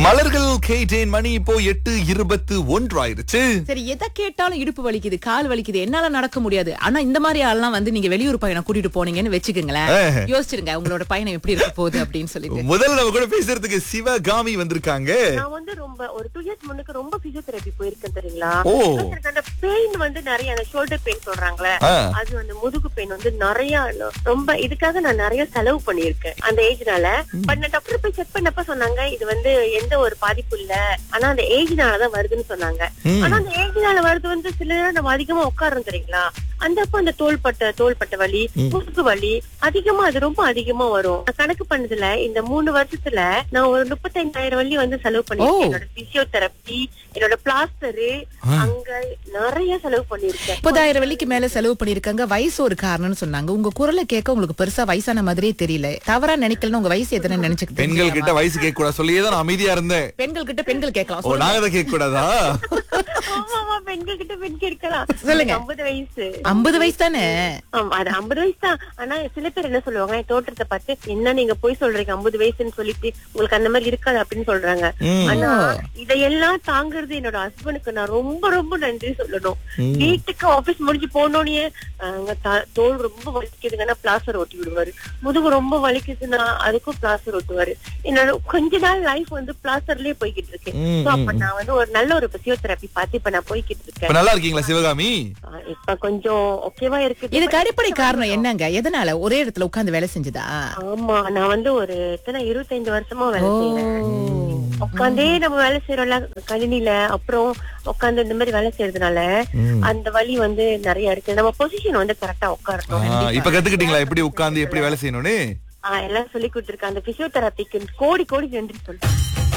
மலர்கள் கேட்டேன் மணி இப்போ எட்டு இருபத்து ஒன்று ஆயிருச்சு சரி எதை கேட்டாலும் இடுப்பு வலிக்குது கால் வலிக்குது என்னால நடக்க முடியாது ஆனா இந்த மாதிரி ஆள்லாம் வந்து நீங்க வெளியூர் பயணம் கூட்டிட்டு போனீங்கன்னு வச்சுக்கோங்களேன் ஆஹ். யோசிச்சிருங்க உங்களோட பயணம் எப்படி இருக்க போகுது அப்படின்னு சொல்லிட்டு முதல்ல நம்ம கூட பேசுறதுக்கு சிவகாமி வந்திருக்காங்க நான் வந்து ரொம்ப ஒரு டூ இயர்ஸ் முன்னுக்கு ரொம்ப பிசியோதெரபி போயிருக்கேன் தெரியுங்களா ஓ. எனக்கு அந்த பெயின் வந்து நிறைய அந்த ஷோல்டர் பெயின் சொல்றாங்களே ஆ. அது அந்த முதுகு பெயின் வந்து நிறைய ரொம்ப இதுக்காக நான் நிறைய செலவு பண்ணியிருக்கேன் அந்த ஏஜ்னால பட் நான் டாக்டர் போய் செக் பண்ணப்ப சொன்னாங்க இது வந்து எந்த ஒரு பாதிப்பு இல்ல ஆனா அந்த ஏஜ்னாலதான் வருதுன்னு சொன்னாங்க ம். ஆனா அந்த ஏஜ்னால வருது வந்து சில நேரம் நம்ம அதிகமா உட்கார்றோம் தெரியுங்களா அந்த அப்ப அந்த தோள்பட்ட தோள்பட்ட வலி முதுகு வலி அதிகமா அது ரொம்ப அதிகமா வரும் நான் கணக்கு பண்ணதுல இந்த மூணு வருஷத்துல நான் ஒரு முப்பத்தைந்தாயிரம் வள்ளி வந்து செலவு பண்ணிருக்கேன் ஓ. என்னோட பிசியோதெரப்பி என்னோட பிளாஸ்டரு அங்க நிறைய செலவு பண்ணிருக்கேன் முப்பதாயிரம் வெள்ளிக்கு மேல செலவு பண்ணிருக்காங்க வயசு ஒரு காரணம்னு சொன்னாங்க உங்க குரலை கேட்க உங்களுக்கு பெருசா வயசான மாதிரியே தெரியல தவறா நினைக்கலன்னு உங்க வயசு எத்தனை நினைச்சுக்கிட்டு பெண்கள் கிட்ட வயசு கேட்க கூடாது சொல்லியே தான் நான் அமைதியா இருந்தேன் பெண்கள் கிட்ட பெண்கள் கேட்கலாம் ஓ சொல்லுங்க. நாங்க தான் கேட்க கூடாதா ஆமா ஆமா பெண்கள் கிட்ட பெண் கேட்கலாம் சொல்லுங்க. ஐம்பது வயசு ஐம்பது வயசு தானே ஆமா அது ஐம்பது வயசு தான் ஆனா சில பேர் என்ன சொல்லுவாங்க என் தோற்றத்தை பார்த்து என்ன நீங்க போய் சொல்றீங்க ஐம்பது வயசுன்னு சொல்லிட்டு உங்களுக்கு அந்த மாதிரி இருக்காது அப்படின்னு சொல்றாங்க ம். ஆனா இதையெல்லாம் தாங்குறது என்னோட ஹஸ்பண்டுக்கு நான் ரொம்ப ரொம்ப நன்றி சொல்லணும் வீட்டுக்கு ஆபீஸ் முடிஞ்சு போனோடனே அங்க த- தோல் ரொம்ப வலிக்குதுங்கன்னா பிளாஸ்டர் ஒட்டி விடுவாரு முதுகு ரொம்ப வலிக்குதுன்னா அதுக்கும் பிளாஸ்டர் ஒட்டுவாரு என்னோட கொஞ்ச நாள் லைஃப் வந்து பிளாஸ்டர்லயே போய்கிட்டு இருக்கு ம், So, அப்ப நான் வந்து ஒரு நல்ல ஒரு பிசியோதெரப்பி பார்த்து இப்ப நான் போய்கிட்டு இருக்கேன் இப்ப நல்லா இருக்கீங்களா சிவகாமி ஆஹ் இப்ப கொஞ்சம் ஓகேவா இருக்கு இதுக்கு அடிப்படை காரணம் என்னங்க எதனால ஒரே இடத்துல உட்கார்ந்து வேலை செஞ்சதா ஆமா நான் வந்து ஒரு எத்தனை இருபத்தைந்து வருஷமா வேலை செய்யறேன் உட்காந்தே நம்ம வேலை செய்யறோம்ல கணினில அப்புறம் உட்காந்து இந்த மாதிரி வேலை செய்யறதுனால அந்த வலி வந்து நிறைய இருக்கு நம்ம பொசிஷன் வந்து கரெக்டா உட்காரணும் ஆ, இப்ப கத்துக்கிட்டீங்களா எப்படி உட்கார்ந்து எப்படி வேலை செய்யணும்னு ஆஹ் எல்லாம் சொல்லி கொடுத்துருக்கேன் அந்த பிசியோதெரபிக்கு கோடி கோடி நன்றி சொல்றேன்